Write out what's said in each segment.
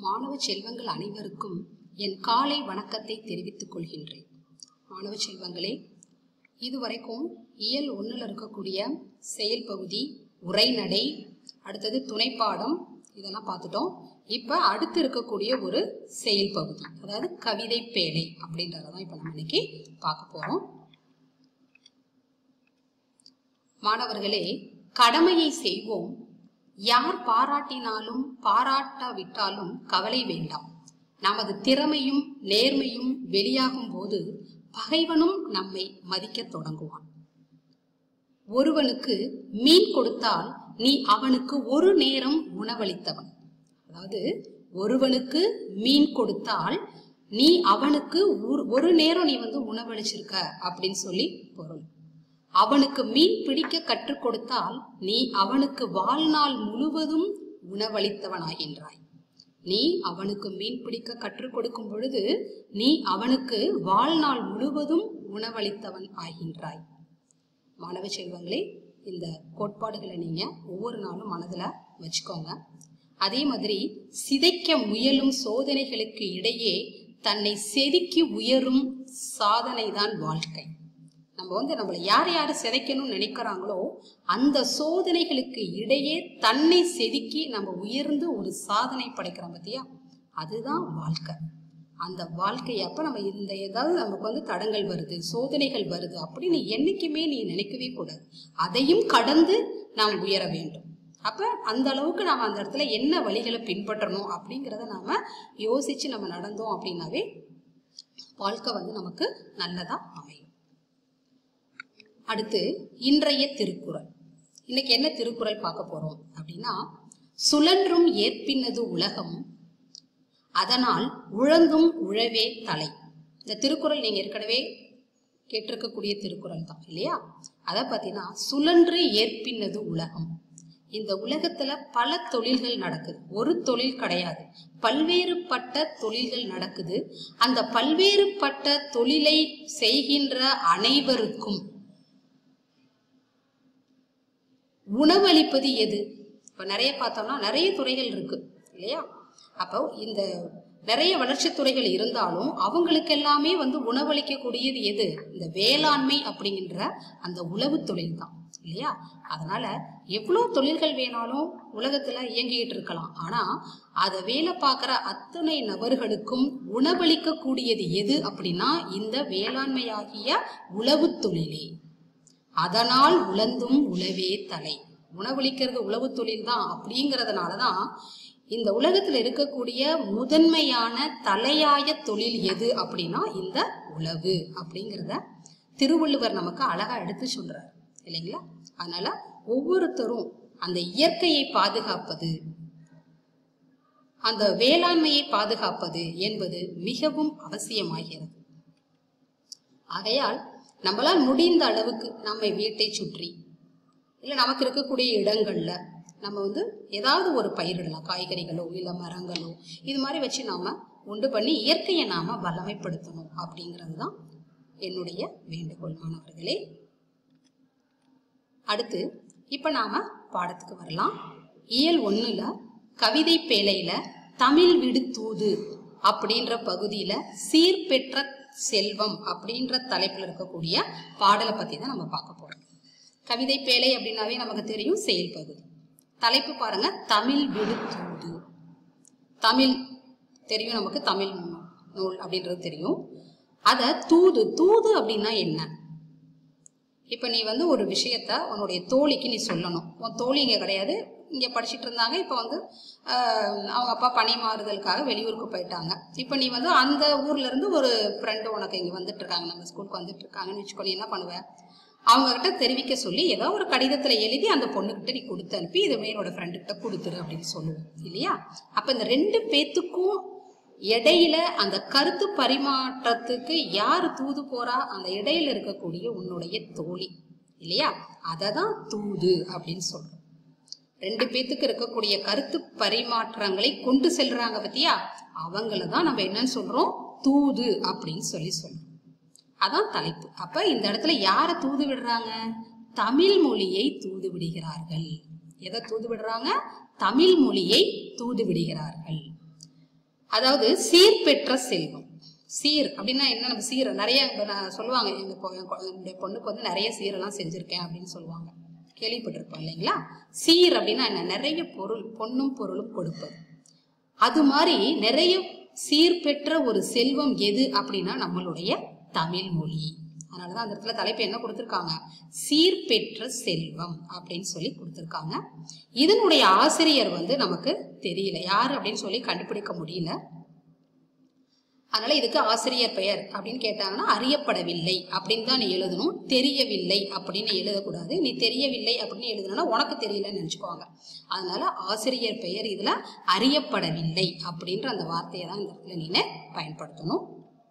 மாணவ செல்வங்கள் அனைவருக்கும் என் காலை வணக்கத்தை தெரிவித்துக் கொள்கின்றேன் மாணவ செல்வங்களே இதுவரைக்கும் இயல் ஒன்றில் இருக்கக்கூடிய செயல் பகுதி உரைநடை அடுத்தது துணைப்பாடம் இதெல்லாம் பார்த்துட்டோம் இப்போ அடுத்து இருக்கக்கூடிய ஒரு செயல் பகுதி அதாவது கவிதை பேழை அப்படின்றத தான் இப்போ நம்ம இன்னைக்கு பார்க்க போகிறோம் மாணவர்களே கடமையை செய்வோம் யார் பாராட்டினாலும் பாராட்டாவிட்டாலும் கவலை வேண்டாம் நமது திறமையும் நேர்மையும் வெளியாகும் போது பகைவனும் நம்மை மதிக்கத் தொடங்குவான் ஒருவனுக்கு மீன் கொடுத்தால் நீ அவனுக்கு ஒரு நேரம் உணவளித்தவன் அதாவது ஒருவனுக்கு மீன் கொடுத்தால் நீ அவனுக்கு ஒரு- ஒரு நேரம் நீ வந்து உணவளிச்சிருக்க அப்படின்னு சொல்லி பொருள் அவனுக்கு மீன் பிடிக்க கற்றுக் கொடுத்தால் நீ அவனுக்கு வாழ்நாள் முழுவதும் உணவளித்தவனாகின்றாய் நீ அவனுக்கு மீன் பிடிக்க கற்றுக் கொடுக்கும் பொழுது நீ அவனுக்கு வாழ்நாள் முழுவதும் உணவளித்தவன் ஆகின்றாய் மாணவ செல்வங்களே இந்த கோட்பாடுகளை நீங்க ஒவ்வொரு நாளும் மனதுல வச்சுக்கோங்க அதே மாதிரி சிதைக்க முயலும் சோதனைகளுக்கு இடையே தன்னை செதுக்கி உயரும் சாதனை தான் வாழ்க்கை நம்ம வந்து நம்மளை யார் யார் சிதைக்கணும்னு நினைக்கிறாங்களோ அந்த சோதனைகளுக்கு இடையே தன்னை செதுக்கி நம்ம உயர்ந்து ஒரு சாதனை படைக்கிறோம் பார்த்தியா அதுதான் வாழ்க்கை அந்த வாழ்க்கை அப்ப நம்ம இந்த ஏதாவது நமக்கு வந்து தடங்கள் வருது சோதனைகள் வருது அப்படின்னு என்னைக்குமே நீ நினைக்கவே கூடாது அதையும் கடந்து நாம் உயர வேண்டும் அப்ப அந்த அளவுக்கு நாம அந்த இடத்துல என்ன வழிகளை பின்பற்றணும் அப்படிங்கிறத நாம யோசிச்சு நம்ம நடந்தோம் அப்படின்னாவே வாழ்க்கை வந்து நமக்கு நல்லதா அமையும் அடுத்து இன்றைய திருக்குறள் இன்னைக்கு என்ன திருக்குறள் பார்க்க போறோம் அப்படின்னா சுழன்றும் ஏற்பினது உலகம் அதனால் உழந்தும் உழவே தலை இந்த திருக்குறள் நீங்க ஏற்கனவே கேட்டிருக்கக்கூடிய திருக்குறள் தான் இல்லையா அதை பார்த்தீங்கன்னா சுழன்று ஏற்பினது உலகம் இந்த உலகத்துல பல தொழில்கள் நடக்குது ஒரு தொழில் கிடையாது பல்வேறுபட்ட தொழில்கள் நடக்குது அந்த பல்வேறுபட்ட தொழிலை செய்கின்ற அனைவருக்கும் உணவளிப்பது எது இப்போ நிறைய பார்த்தோம்னா நிறைய துறைகள் இருக்கு இல்லையா அப்போ இந்த நிறைய வளர்ச்சி துறைகள் இருந்தாலும் அவங்களுக்கு எல்லாமே வந்து உணவளிக்கக்கூடியது எது இந்த வேளாண்மை அப்படிங்கிற அந்த உழவு தொழில் தான் இல்லையா அதனால எவ்வளோ தொழில்கள் வேணாலும் உலகத்துல இயங்கிட்டு இருக்கலாம் ஆனா அதை வேலை பார்க்குற அத்தனை நபர்களுக்கும் உணவளிக்கக்கூடியது எது அப்படின்னா இந்த வேளாண்மையாகிய உழவு தொழிலே அதனால் உழந்தும் உழவே தலை உணவளிக்கிறது உழவு தொழில் தான் அப்படிங்கிறதுனால தான் இந்த உலகத்தில் இருக்கக்கூடிய முதன்மையான தலையாய தொழில் எது அப்படின்னா இந்த உழவு அப்படிங்கிறத திருவள்ளுவர் நமக்கு அழகா எடுத்து சொல்றார் இல்லைங்களா அதனால ஒவ்வொருத்தரும் அந்த இயற்கையை பாதுகாப்பது அந்த வேளாண்மையை பாதுகாப்பது என்பது மிகவும் அவசியமாகிறது ஆகையால் நம்மளால் முடிந்த அளவுக்கு நம்ம வீட்டை சுற்றி இல்லை நமக்கு இருக்கக்கூடிய இடங்கள்ல நம்ம வந்து ஏதாவது ஒரு பயிரிடலாம் காய்கறிகளோ இல்லை மரங்களோ இது மாதிரி வச்சு நாம உண்டு பண்ணி இயற்கையை நாம வல்லமைப்படுத்தணும் அப்படிங்கிறது தான் என்னுடைய வேண்டுகோள் மாணவர்களே அடுத்து இப்ப நாம பாடத்துக்கு வரலாம் இயல் ஒண்ணுல கவிதை பேழையில தமிழ் விடு தூது அப்படின்ற பகுதியில சீர்பெற்ற செல்வம் அப்படின்ற தலைப்புல இருக்கக்கூடிய பாடலை பத்தி தான் நம்ம பார்க்க போறோம் கவிதை பேழை அப்படின்னாவே நமக்கு தெரியும் செயல் பகுதி தலைப்பு பாருங்க தமிழ் விடு தூது தமிழ் தெரியும் நமக்கு தமிழ் நூல் அப்படின்றது தெரியும் அத தூது தூது அப்படின்னா என்ன இப்ப நீ வந்து ஒரு விஷயத்த உன்னுடைய தோழிக்கு நீ சொல்லணும் உன் தோழி இங்க கிடையாது இங்க படிச்சிட்டு இருந்தாங்க இப்ப வந்து ஆஹ், அவங்க அப்பா பணி மாறுதலுக்காக வெளியூருக்கு போயிட்டாங்க இப்ப நீ வந்து அந்த ஊர்ல இருந்து ஒரு ஃப்ரெண்டு உனக்கு இங்க வந்துட்டு இருக்காங்க நம்ம ஸ்கூலுக்கு வந்துட்டு இருக்காங்கன்னு வச்சுக்கோ நீ என்ன பண்ணுவ அவங்க கிட்ட தெரிவிக்க சொல்லி ஏதோ ஒரு கடிதத்துல எழுதி அந்த பொண்ணுகிட்ட நீ கொடுத்து அனுப்பி இதை என்னோட ஃப்ரெண்டு கிட்ட கொடுத்துரு அப்படின்னு சொல்லுவோம் இல்லையா அப்ப இந்த ரெண்டு பேத்துக்கும் இடையில அந்த கருத்து பரிமாற்றத்துக்கு யார் தூது போறா அந்த இடையில இருக்கக்கூடிய உன்னுடைய தோழி இல்லையா அதை தான் தூது அப்படின்னு சொல்றோம் ரெண்டு பேத்துக்கு இருக்கக்கூடிய கருத்து பரிமாற்றங்களை கொண்டு செல்றாங்க பத்தியா அவங்கள தான் நம்ம என்னன்னு சொல்றோம் தூது அப்படின்னு சொல்லி சொல்றோம் அதான் தலைப்பு அப்ப இந்த இடத்துல யார தூது விடுறாங்க தமிழ் மொழியை தூது விடுகிறார்கள் எதை தூது விடுறாங்க தமிழ் மொழியை தூது விடுகிறார்கள் அதாவது சீர் பெற்ற செல்வம் சீர் அப்படின்னா என்ன நம்ம சீர் நிறைய இப்ப நான் சொல்லுவாங்க எங்க பொ- என் கொ- என்னுடைய பொண்ணுக்கு வந்து நிறைய சீரெல்லாம் செஞ்சிருக்கேன் அப்படின்னு சொல்லுவாங்க கேள்விப்பட்டிருப்போம் இல்லைங்களா சீர் அப்படின்னா என்ன நிறைய பொருள் பொண்ணும் பொருளும் கொடுப்பது அது மாதிரி நிறைய சீர் பெற்ற ஒரு செல்வம் எது அப்படின்னா நம்மளுடைய தமிழ் மொழி அதனாலதான் அந்த இடத்துல தலைப்பு என்ன கொடுத்திருக்காங்க சீர் பெற்ற செல்வம் அப்படின்னு சொல்லி கொடுத்திருக்காங்க இதனுடைய ஆசிரியர் வந்து நமக்கு தெரியல யாரு அப்படின்னு சொல்லி கண்டுபிடிக்க முடியல அதனால இதுக்கு ஆசிரியர் பெயர் அப்படின்னு கேட்டாங்கன்னா அறியப்படவில்லை அப்படின்னு தான் நீ எழுதணும் தெரியவில்லை அப்படின்னு எழுதக்கூடாது நீ தெரியவில்லை அப்படின்னு எழுதுனா உனக்கு தெரியலன்னு நினைச்சுக்குவாங்க அதனால ஆசிரியர் பெயர் இதுல அறியப்படவில்லை அப்படின்ற அந்த வார்த்தையை தான் இந்த இடத்துல நீங்க பயன்படுத்தணும்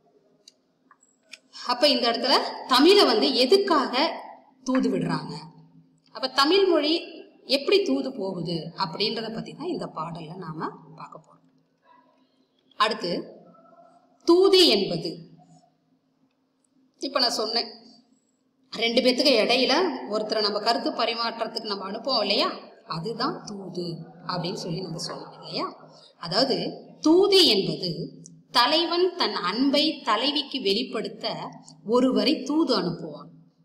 அப்ப இந்த இடத்துல தமிழை வந்து எதுக்காக தூது விடுறாங்க அப்ப தமிழ் மொழி எப்படி தூது போகுது அப்படின்றத பத்தி தான் இந்த பாடல்ல நாம பார்க்க போறோம் அடுத்து தூது என்பது இப்ப நான் சொன்னேன் ரெண்டு பேத்துக்கு இடையில ஒருத்தரை நம்ம கருத்து பரிமாற்றத்துக்கு நம்ம அனுப்புவோம் இல்லையா அதுதான் தூது அப்படின்னு சொல்லி நம்ம சொன்னோம் இல்லையா அதாவது தூது என்பது தலைவன் தன் அன்பை தலைவிக்கு வெளிப்படுத்த ஒருவரை தூது அனுப்புவான்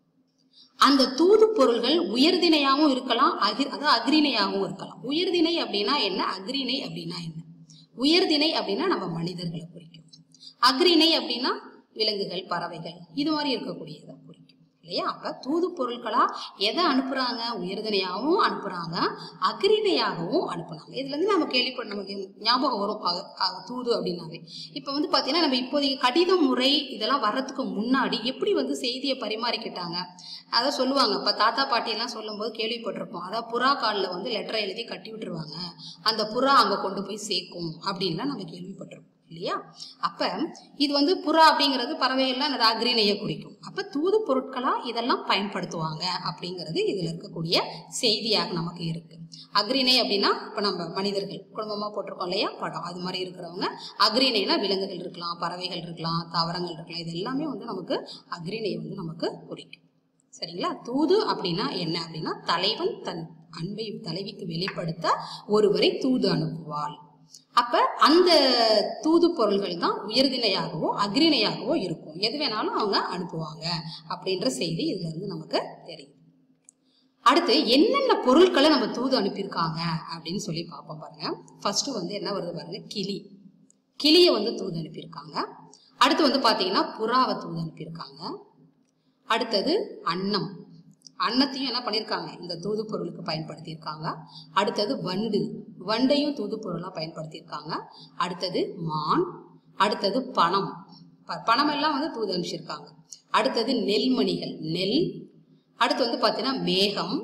அந்த தூது பொருள்கள் உயர்திணையாகவும் இருக்கலாம் அகி அதாவது அக்ரிணையாகவும் இருக்கலாம் உயர்திணை அப்படின்னா என்ன அக்ரிணை அப்படின்னா என்ன உயர்திணை அப்படின்னா நம்ம மனிதர்களை குறிக்கும் அக்ரிணை அப்படின்னா விலங்குகள் பறவைகள் இது மாதிரி இருக்கக்கூடியதை குறிக்கும் இல்லையா அப்ப தூது பொருட்களா எதை அனுப்புறாங்க உயர்திணையாகவும் அனுப்புறாங்க அக்ரிணையாகவும் அனுப்புனாங்க இதுல இருந்து நம்ம கேள்விப்பட நமக்கு ஞாபகம் வரும் அ- அ- தூது அப்படின்னாவே இப்ப வந்து பாத்தீங்கன்னா நம்ம இப்போதைக்கு கடித முறை இதெல்லாம் வர்றதுக்கு முன்னாடி எப்படி வந்து செய்தியை பரிமாறிக்கிட்டாங்க அதை சொல்லுவாங்க இப்ப தாத்தா பாட்டி எல்லாம் சொல்லும்போது கேள்விப்பட்டிருப்போம் அதாவது புறா காலில் வந்து லெட்டரை எழுதி கட்டி விட்டுருவாங்க அந்த புறா அங்க கொண்டு போய் சேர்க்கும் அப்படின்லாம் நம்ம கேள்விப்பட்டிருப்போம் இல்லையா அப்ப இது வந்து புறா அப்படிங்கிறது பறவைகள்லாம் அந்த அக்ரிணையை குறிக்கும் அப்ப தூது பொருட்களா இதெல்லாம் பயன்படுத்துவாங்க அப்படிங்கிறது இதுல இருக்கக்கூடிய செய்தியாக நமக்கு இருக்கு அக்ரிணை அப்படின்னா இப்ப நம்ம மனிதர்கள் குடும்பமா போட்டிருக்கோம் இல்லையா படம் அது மாதிரி இருக்கிறவங்க அக்ரிணைனா விலங்குகள் இருக்கலாம் பறவைகள் இருக்கலாம் தாவரங்கள் இருக்கலாம் இது எல்லாமே வந்து நமக்கு அக்ரிணையை வந்து நமக்கு குறிக்கும் சரிங்களா தூது அப்படின்னா என்ன அப்படின்னா தலைவன் தன் அன்பை தலைவிக்கு வெளிப்படுத்த ஒருவரை தூது அனுப்புவாள் அப்ப அந்த தூது பொருள்கள் தான் உயர்திணையாகவோ அக்ரிணையாகவோ இருக்கும் எது வேணாலும் அவங்க அனுப்புவாங்க அப்படின்ற செய்தி இதுல இருந்து நமக்கு தெரியும் அடுத்து என்னென்ன பொருட்களை நம்ம தூது அனுப்பியிருக்காங்க அப்படின்னு சொல்லி பார்ப்போம் பாருங்க ஃபர்ஸ்ட் வந்து என்ன வருது பாருங்க கிளி கிளியை வந்து தூது அனுப்பியிருக்காங்க அடுத்து வந்து பாத்தீங்கன்னா புறாவை தூது அனுப்பியிருக்காங்க அடுத்தது அன்னம் அன்னத்தையும் என்ன பண்ணியிருக்காங்க இந்த தூது பொருளுக்கு பயன்படுத்தியிருக்காங்க அடுத்தது வண்டு வண்டையும் தூது பொருளாக பயன்படுத்தியிருக்காங்க அடுத்தது மான் அடுத்தது பணம் ப- பணம் எல்லாம் வந்து தூது அனுப்பிச்சிருக்காங்க அடுத்தது நெல்மணிகள் நெல் அடுத்து வந்து பார்த்தீங்கன்னா மேகம்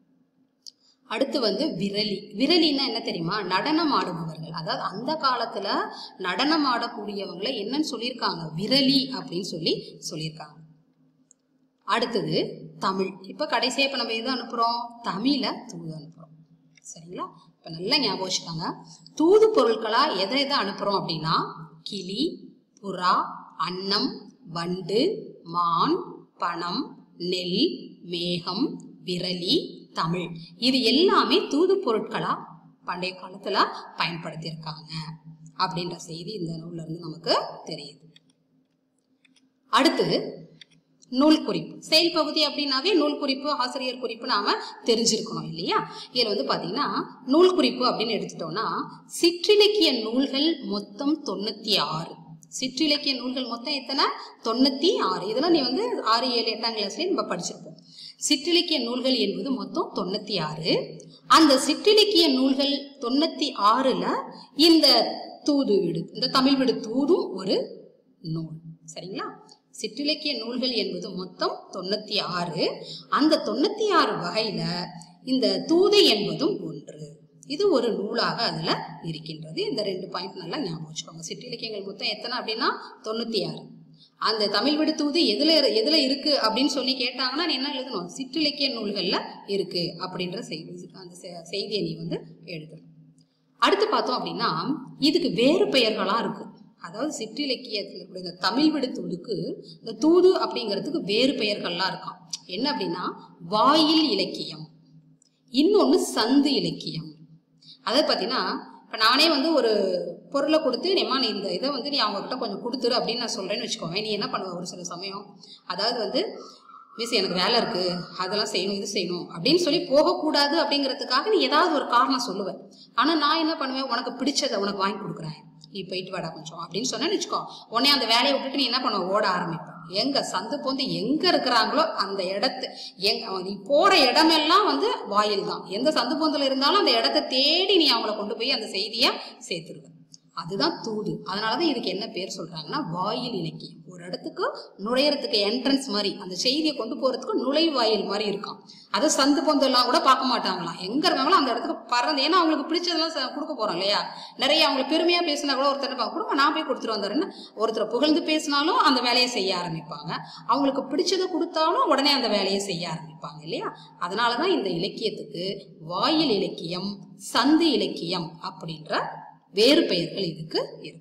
அடுத்து வந்து விரலி விரலின்னா என்ன தெரியுமா நடனம் ஆடுபவர்கள் அதாவது அந்த காலத்துல நடனம் ஆடக்கூடியவங்களை என்னன்னு சொல்லியிருக்காங்க விரலி அப்படின்னு சொல்லி சொல்லியிருக்காங்க அடுத்தது தமிழ் இப்ப கடைசியா இப்ப நம்ம எது அனுப்புறோம் தமிழ தூது அனுப்புறோம் சரிங்களா இப்ப நல்லா ஞாபகம் வச்சுக்கோங்க தூது பொருட்களா எதை எதை அனுப்புறோம் அப்படின்னா கிளி புறா அன்னம் வண்டு மான் பணம் நெல் மேகம் விரலி தமிழ் இது எல்லாமே தூது பொருட்களா பண்டைய காலத்துல பயன்படுத்தியிருக்காங்க அப்படின்ற செய்தி இந்த நூல்ல இருந்து நமக்கு தெரியுது அடுத்து நூல் குறிப்பு செயல் பகுதி அப்படின்னாவே நூல் குறிப்பு ஆசிரியர் குறிப்பு நாம தெரிஞ்சிருக்கணும் இல்லையா இதுல வந்து பாத்தீங்கன்னா நூல் குறிப்பு அப்படின்னு எடுத்துட்டோம்னா சிற்றிலக்கிய நூல்கள் மொத்தம் தொண்ணூத்தி ஆறு சிற்றிலக்கிய நூல்கள் மொத்தம் எத்தனை தொண்ணூத்தி ஆறு இதெல்லாம் நீ வந்து ஆறு ஏழு எட்டாம் கிளாஸ்லயே நம்ம படிச்சிருப்போம் சிற்றிலக்கிய நூல்கள் என்பது மொத்தம் தொண்ணூத்தி ஆறு அந்த சிற்றிலக்கிய நூல்கள் தொண்ணூத்தி ஆறுல இந்த தூது வீடு இந்த தமிழ் வீடு தூதும் ஒரு நூல் சரிங்களா சிற்றிலக்கிய நூல்கள் என்பது மொத்தம் தொண்ணூத்தி ஆறு அந்த தொண்ணூத்தி ஆறு வகையில இந்த தூது என்பதும் ஒன்று இது ஒரு நூலாக அதுல இருக்கின்றது இந்த ரெண்டு பாயிண்ட் நல்லா ஞாபகம் வச்சுக்கோங்க சிற்றிலக்கியங்கள் மொத்தம் எத்தனை அப்படின்னா தொண்ணூத்தி ஆறு அந்த தமிழ் விடு தூது எதுல எதுல இருக்கு அப்படின்னு சொல்லி கேட்டாங்கன்னா நீ என்ன எழுதணும் சிற்றிலக்கிய நூல்கள்ல இருக்கு அப்படின்ற செய்தி அந்த செ- செய்தியை நீ வந்து எழுதணும் அடுத்து பார்த்தோம் அப்படின்னா இதுக்கு வேறு பெயர்களா இருக்கு அதாவது சிற்றிலக்கியத்தில் இருக்கக்கூடிய இந்த தமிழ் விடு தூதுக்கு இந்த தூது அப்படிங்கிறதுக்கு வேறு பெயர்கள்லாம் இருக்காம் என்ன அப்படின்னா வாயில் இலக்கியம் இன்னொன்னு சந்து இலக்கியம் அதாவது பார்த்தீங்கன்னா இப்போ நானே வந்து ஒரு பொருளை கொடுத்து நேமா நீ இந்த இதை வந்து நீ அவங்கக்கிட்ட கொஞ்சம் கொடுத்துரு அப்படின்னு நான் சொல்கிறேன்னு வச்சுக்கோங்க நீ என்ன பண்ணுவ ஒரு சில சமயம் அதாவது வந்து மிஸ் எனக்கு வேலை இருக்குது அதெல்லாம் செய்யணும் இது செய்யணும் அப்படின்னு சொல்லி போகக்கூடாது அப்படிங்கிறதுக்காக நீ ஏதாவது ஒரு காரணம் சொல்லுவேன் ஆனால் நான் என்ன பண்ணுவேன் உனக்கு பிடிச்சதை உனக்கு வாங்கி கொடுக்குறேன் நீ போயிட்டு வாடா கொஞ்சம் அப்படின்னு சொன்னேன்னு வச்சுக்கோ உடனே அந்த வேலையை விட்டுட்டு நீ என்ன பண்ணுவ ஓட ஆரம்பிப்ப எங்க சந்து போந்து எங்க இருக்கிறாங்களோ அந்த இடத்து எங்க நீ போற இடமெல்லாம் வந்து வாயில் தான் எந்த சந்து பொந்துல இருந்தாலும் அந்த இடத்த தேடி நீ அவங்கள கொண்டு போய் அந்த செய்தியை சேர்த்துருவ அதுதான் தூது அதனாலதான் இதுக்கு என்ன பேர் சொல்றாங்கன்னா வாயில் இலக்கியம் ஒரு இடத்துக்கு நுழையறதுக்கு என்ட்ரன்ஸ் மாதிரி அந்த செய்தியை கொண்டு போறதுக்கு நுழைவாயில் மாதிரி இருக்கும் அதை சந்து பொந்தெல்லாம் கூட பார்க்க மாட்டாங்களாம் எங்க இருக்காங்களோ அந்த இடத்துக்கு பறந்து ஏன்னா அவங்களுக்கு பிடிச்சதெல்லாம் ச- கொடுக்க போறோம் இல்லையா நிறைய அவங்களுக்கு பெருமையா பேசினா கூட ஒருத்தர் நினைப்பாங்க, கொடுங்க நான் போய் கொடுத்துட்டு வந்துடுறேன்னு ஒருத்தர் புகழ்ந்து பேசினாலும் அந்த வேலையை செய்ய ஆரம்பிப்பாங்க அவங்களுக்கு பிடிச்சதை கொடுத்தாலும் உடனே அந்த வேலையை செய்ய ஆரம்பிப்பாங்க இல்லையா அதனாலதான் இந்த இலக்கியத்துக்கு வாயில் இலக்கியம் சந்து இலக்கியம் அப்படின்ற வேறு பெயர்கள் இதுக்கு இருக்கு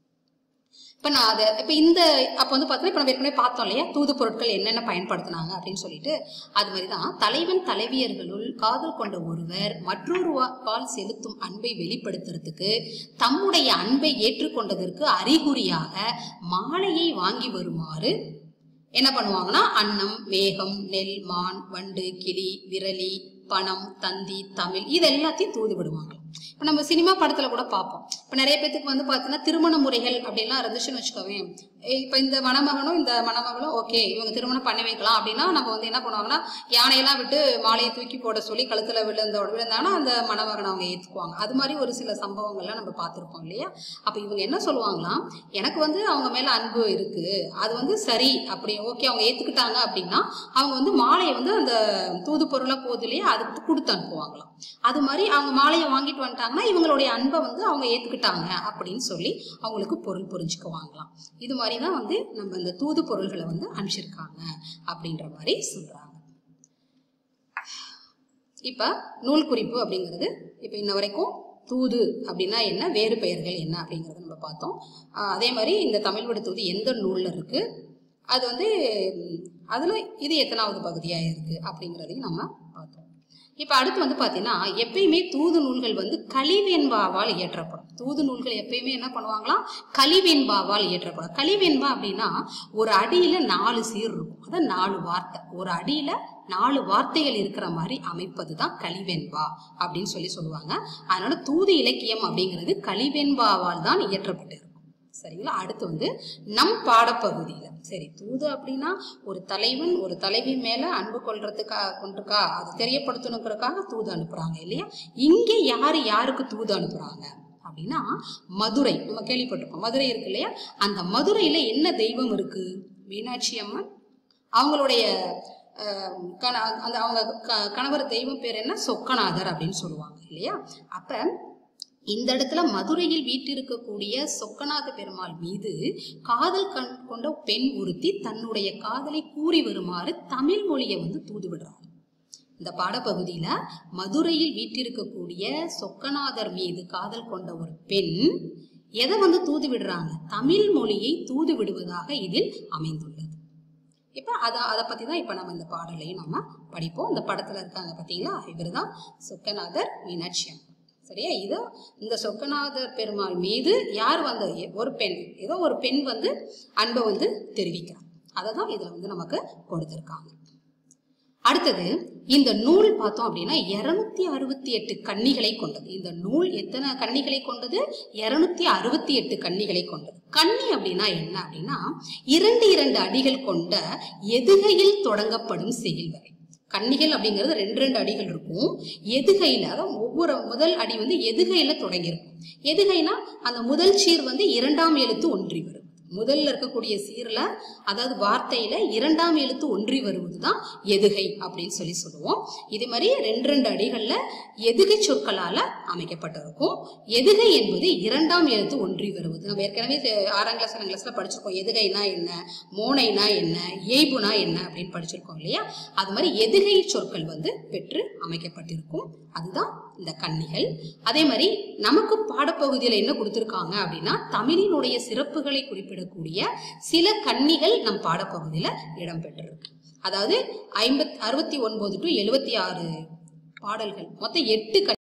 இப்ப நான் அதை இப்ப இந்த அப்ப வந்து பார்த்தோன்னா இப்ப நம்ம ஏற்கனவே பார்த்தோம் இல்லையா தூது பொருட்கள் என்னென்ன பயன்படுத்தினாங்க அப்படின்னு சொல்லிட்டு அது மாதிரிதான் தலைவன் தலைவியர்களுள் காதல் கொண்ட ஒருவர் மற்றொரு வா- பால் செலுத்தும் அன்பை வெளிப்படுத்துறதுக்கு தம்முடைய அன்பை ஏற்றுக்கொண்டதற்கு அறிகுறியாக மாலையை வாங்கி வருமாறு என்ன பண்ணுவாங்கன்னா அன்னம் மேகம் நெல் மான் வண்டு கிளி விரலி பணம் தந்தி தமிழ் இது எல்லாத்தையும் தூது விடுவாங்க இப்போ நம்ம சினிமா படத்துல கூட பார்ப்போம் இப்போ நிறைய பேத்துக்கு வந்து பார்த்தீங்கன்னா திருமண முறைகள் அப்படிலாம் இருந்துச்சுன்னு வச்சுக்கோவேன் இப்போ இந்த மணமகனும் இந்த மணமகளும் ஓகே இவங்க திருமணம் பண்ணி வைக்கலாம் அப்படின்னா நம்ம வந்து என்ன பண்ணுவாங்கன்னா யானையெல்லாம் விட்டு மாலையை தூக்கி போட சொல்லி கழுத்துல விழுந்த விழுந்தாங்கன்னா அந்த மணமகனை அவங்க ஏத்துக்குவாங்க அது மாதிரி ஒரு சில சம்பவங்கள்லாம் நம்ம பார்த்துருப்போம் இல்லையா அப்போ இவங்க என்ன சொல்லுவாங்களாம் எனக்கு வந்து அவங்க மேல அன்பு இருக்கு அது வந்து சரி அப்படி ஓகே அவங்க ஏத்துக்கிட்டாங்க அப்படின்னா அவங்க வந்து மாலையை வந்து அந்த தூது பொருளா போகுது இல்லையா அதுக்கு கொடுத்து அனுப்புவாங்களாம் அது மாதிரி அவங்க மாலையை வாங்கிட்டு வந்துட்டாங்கன்னா இவங்களுடைய அன்பை வந்து அவங்க ஏத்துக்கிட்டாங்க அப்படின்னு சொல்லி அவங்களுக்கு பொருள் புரிஞ்சுக்குவாங்களாம் இது மாதிரி தான் வந்து நம்ம இந்த தூது பொருள்களை வந்து அனுப்பிச்சிருக்காங்க அப்படின்ற மாதிரி சொல்றாங்க இப்ப நூல் குறிப்பு அப்படிங்கிறது இப்ப இன்ன வரைக்கும் தூது அப்படின்னா என்ன வேறு பெயர்கள் என்ன அப்படிங்கறத நம்ம பார்த்தோம் ஆஹ் அதே மாதிரி இந்த தமிழ் விடு தூது எந்த நூல்ல இருக்கு அது வந்து ம், அதுல இது எத்தனாவது பகுதியா இருக்கு அப்படிங்கிறதையும் நம்ம பார்த்தோம் இப்ப அடுத்து வந்து பாத்தீங்கன்னா எப்பயுமே தூது நூல்கள் வந்து கலிவெண்பாவால் இயற்றப்படும் தூது நூல்கள் எப்பயுமே என்ன பண்ணுவாங்களாம் கலிவெண்பாவால் இயற்றப்படும் கலிவெண்பா அப்படின்னா ஒரு அடியில நாலு சீர் இருக்கும் அதான் நாலு வார்த்தை ஒரு அடியில நாலு வார்த்தைகள் இருக்கிற மாதிரி அமைப்பது தான் கலிவெண்பா அப்படின்னு சொல்லி சொல்லுவாங்க அதனால தூது இலக்கியம் அப்படிங்கிறது கலிவெண்பாவால் தான் இயற்றப்பட்டிருக்கும் சரிங்களா அடுத்து வந்து நம் பாடப்பகுதியில சரி தூது அப்படின்னா ஒரு தலைவன் ஒரு தலைவி மேல அன்பு கொள்றதுக்காக கொண்டிருக்கா அது தெரியப்படுத்தணுங்கிறதுக்காக தூது அனுப்புறாங்க இல்லையா இங்க யாரு யாருக்கு தூது அனுப்புறாங்க அப்படின்னா மதுரை நம்ம கேள்விப்பட்டிருப்போம் மதுரை இருக்கு இல்லையா அந்த மதுரையில என்ன தெய்வம் இருக்கு மீனாட்சி அம்மன் அவங்களுடைய அஹ், கண- அந்த அவங்க க- கணவர் தெய்வம் பேர் என்ன சொக்கநாதர் அப்படின்னு சொல்லுவாங்க இல்லையா அப்ப இந்த இடத்துல மதுரையில் வீட்டிருக்கக்கூடிய சொக்கநாத பெருமாள் மீது காதல் கண் கொண்ட பெண் ஒருத்தி தன்னுடைய காதலை கூறி வருமாறு தமிழ் மொழியை வந்து தூது விடுறாங்க இந்த பாடப்பகுதியில மதுரையில் வீட்டிருக்கக்கூடிய சொக்கநாதர் மீது காதல் கொண்ட ஒரு பெண் எதை வந்து தூது விடுறாங்க தமிழ் மொழியை தூது விடுவதாக இதில் அமைந்துள்ளது இப்ப அத அதை பத்தி தான் இப்ப நம்ம இந்த பாடலையும் நம்ம படிப்போம் இந்த படத்துல இருக்காங்க பாத்தீங்களா இவர்தான் சொக்கநாதர் மீனாட்சி அம்மன் சரியா இது இந்த சொக்கநாதர் பெருமாள் மீது யார் வந்து ஒரு பெண் ஏதோ ஒரு பெண் வந்து அன்பை வந்து தெரிவிக்கிறார் அதை தான் இதுல வந்து நமக்கு கொடுத்திருக்காங்க அடுத்தது இந்த நூல் பார்த்தோம் அப்படின்னா இருநூத்தி அறுபத்தி எட்டு கன்னிகளை கொண்டது இந்த நூல் எத்தனை கன்னிகளை கொண்டது இருநூத்தி அறுபத்தி எட்டு கன்னிகளை கொண்டது கன்னி அப்படின்னா என்ன அப்படின்னா இரண்டு இரண்டு அடிகள் கொண்ட எதுகையில் தொடங்கப்படும் செயல் வரை கன்னிகள் அப்படிங்கிறது ரெண்டு ரெண்டு அடிகள் இருக்கும் எதுகையில அதாவது ஒவ்வொரு முதல் அடி வந்து எதுகையில தொடங்கியிருக்கும் எதுகைனா அந்த முதல் சீர் வந்து இரண்டாம் எழுத்து ஒன்றி வரும் முதல்ல இருக்கக்கூடிய சீர்ல அதாவது வார்த்தையில இரண்டாம் எழுத்து ஒன்றி வருவதுதான் எதுகை அப்படின்னு சொல்லி சொல்லுவோம் இது மாதிரி ரெண்டு ரெண்டு அடிகள்ல எதுகை சொற்களால அமைக்கப்பட்டிருக்கும் எதுகை என்பது இரண்டாம் எழுத்து ஒன்றி வருவது நம்ம ஏற்கனவே தெ- ஆறாம் கிளாஸ் ஏழாம் கிளாஸ்ல படிச்சிருக்கோம் எதுகைனா என்ன மோனைனா என்ன ஏய்புனா என்ன அப்படின்னு படிச்சிருக்கோம் இல்லையா அது மாதிரி எதுகை சொற்கள் வந்து பெற்று அமைக்கப்பட்டிருக்கும் அதுதான் இந்த கன்னிகள் அதே மாதிரி நமக்கு பாடப்பகுதியில என்ன கொடுத்திருக்காங்க அப்படின்னா தமிழினுடைய சிறப்புகளை குறிப்பிடக்கூடிய சில கன்னிகள் நம் பாடப்பகுதியில இடம்பெற்றிருக்கு அதாவது ஐம்பத் அறுபத்தி ஒன்பது டு எழுபத்தி ஆறு பாடல்கள் மொத்தம் எட்டு கன்னி